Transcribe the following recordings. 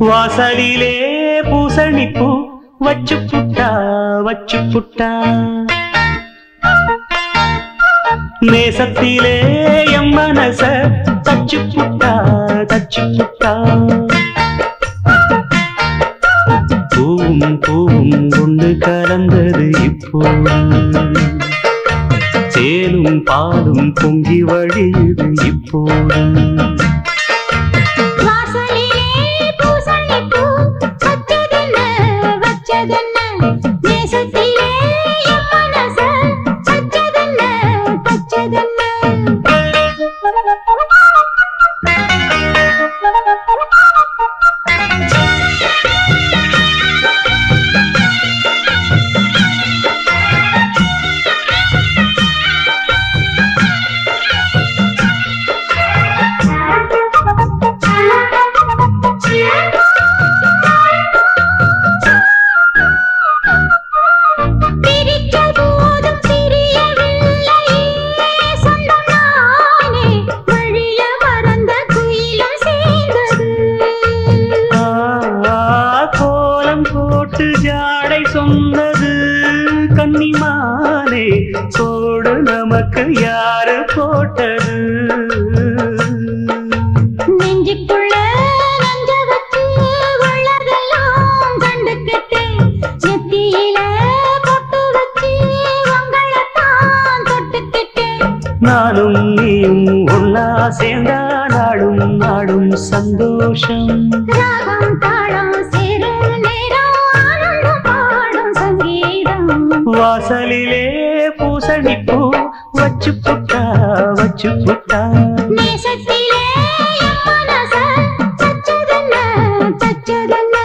வாசலிலே பூசணிப்பூ வச்சு புட்டா வச்சு புட்டா நேசத்திலே எம் மனச தச்சு புட்டா தச்சு புட்டா பூவும் பூவும் ஒன்று கலந்தது இப்போது தேனும் பாலும் பொங்கி வழியுது இப்போது வாசலிலே பூசணிப்பூ வச்சதென்ன வச்சதென்ன நேசத்திலே என் மனச வச்சதென்ன பிரித்த போதும் பிரியவில்லையே சொந்தம் நானே வழிய மறந்த குயிலும் சேர்ந்தது ஆ, கோலம் போட்டு ஜாடை சொன்னது கன்னிமானே கோடு நமக்கு யாரு போட்டது நெஞ்சுக்குள்ள நஞ்ச வச்சு உள்ளதெல்லாம் கண்டுக்கிட்டேன் நெத்தியில பொட்டு வச்சு உங்களைத்தான் தொட்டுக்கிட்டேன் நானும் நீயும் ஒன்னா சேர்ந்தா நாடும் நாடும் சந்தோஷம் ராகம் தாளம் சேரும் நேரம் ஆனந்தம் பாடும் சங்கீதம் வாசலிலே பூசணிப்பூ வச்சு புட்டா வச்சு புட்டா நேசத்திலே என் மனச தச்சதென்ன தச்சதென்ன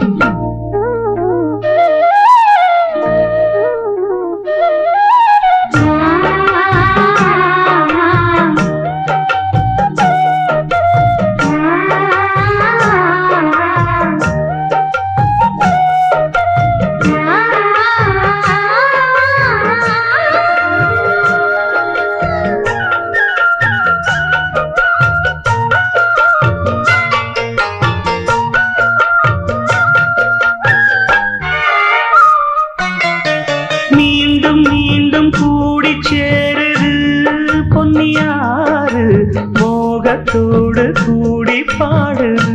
மீண்டும் மீண்டும் கூடி சேருது பொன்னியாறு மோகத்தோடு கூடி பாடுது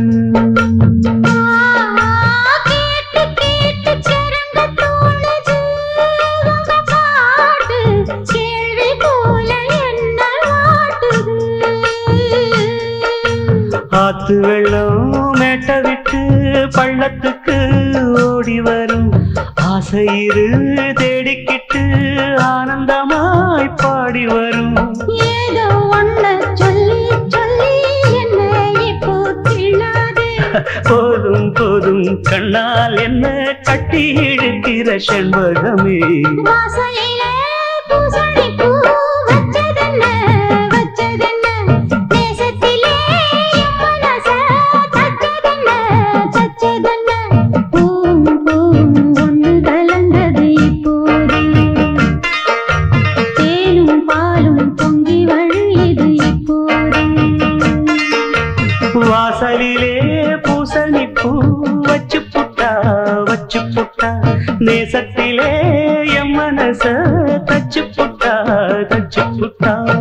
கேட்டு கேட்டு சிறந்த தோணுது உங்க பாட்டு கேள்வி போல என்ன வாட்டுது ஆத்து வெள்ளம் மேட்ட விட்டு பள்ளத்துக்கு ஓடி வரும் ஆசையிரு தேடிக்கிட்டு ஆனந்தமாய் பாடி வரும் ஏதோ ஒண்ண சொல்லி சொல்லி என்ன இப்போ கிள்ளாதே போதும் போதும் கண்ணால் என்ன கட்டி இழுக்கிற செண்பகமே வாசலிலே பூசணி பூ வச்சதென்ன வச்சதென்ன நேசத்திலே என் மனச தச்சதென்ன தச்சதென்ன பூம் பூம் ஒன்று கலந்தது இப்போது தேனும் பாலும் பொங்கி வழியுது இப்போது வாசலிலே பூசணிப்பூ வச்சு புட்டா வச்சு புட்டா நேசத்திலே எம் மனச தச்சு புட்டா தச்சு புட்டா